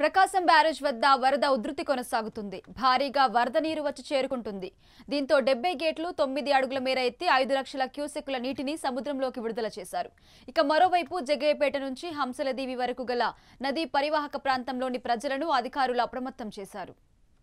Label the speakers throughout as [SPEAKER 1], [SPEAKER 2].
[SPEAKER 1] ప్రకాశం barrage వద్ద వరద ఉధృతి కొనసాగుతుంది భారీగా వరద నీరు వచ్చి చేరుకుంటుంది దీంతో డెబ్బై గేట్లు తొమ్మిది అడుగుల మేర ఎత్తి ఐదు లక్షల క్యూసెక్కుల నీటిని సముద్రంలోకి విడుదల చేశారు ఇక మరోవైపు జగ్గయ్యపేట నుంచి హంసలదీవి వరకు గల నదీ పరివాహక ప్రాంతంలోని ప్రజలను అధికారులు అప్రమత్తం చేశారు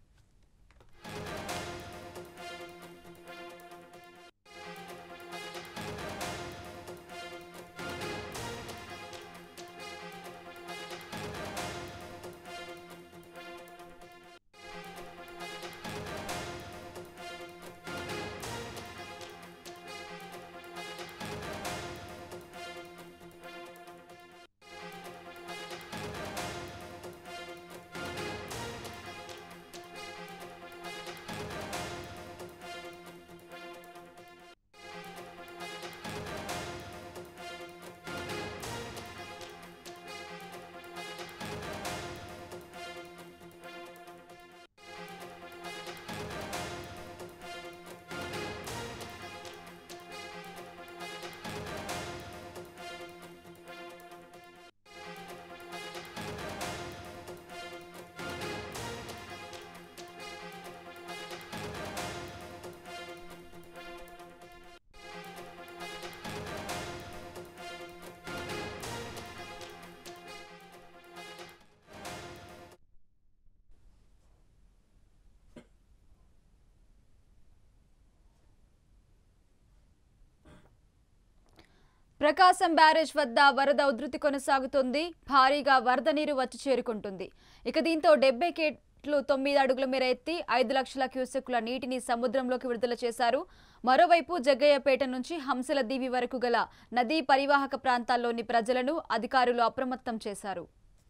[SPEAKER 1] ప్రకాశం బ్యారేజ్ వద్ద వరద ఉధృతి కొనసాగుతుంది భారీగా వరద నీరు వచ్చి చేరుకుంటుంది ఇక దీంతో డెబ్బై కేట్లు తొమ్మిది అడుగుల మేర ఎత్తి ఐదు లక్షల క్యూసెక్కుల నీటిని సముద్రంలోకి విడుదల చేశారు మరోవైపు జగ్గయ్యపేట నుంచి హంసల దీవి వరకు గల నదీ పరివాహక ప్రాంతాల్లోని ప్రజలను అధికారులు అప్రమత్తం చేశారు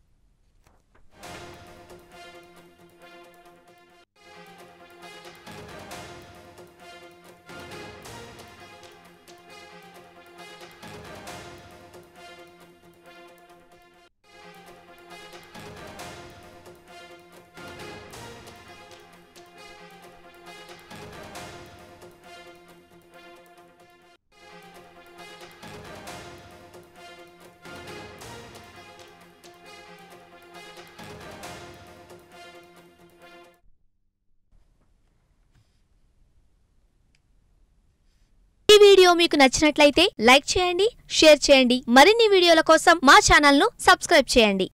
[SPEAKER 2] ఈ వీడియో మీకు నచ్చినట్లయితే లైక్ చేయండి షేర్ చేయండి మరిన్ని వీడియోల కోసం మా ఛానల్ ను సబ్స్క్రైబ్ చేయండి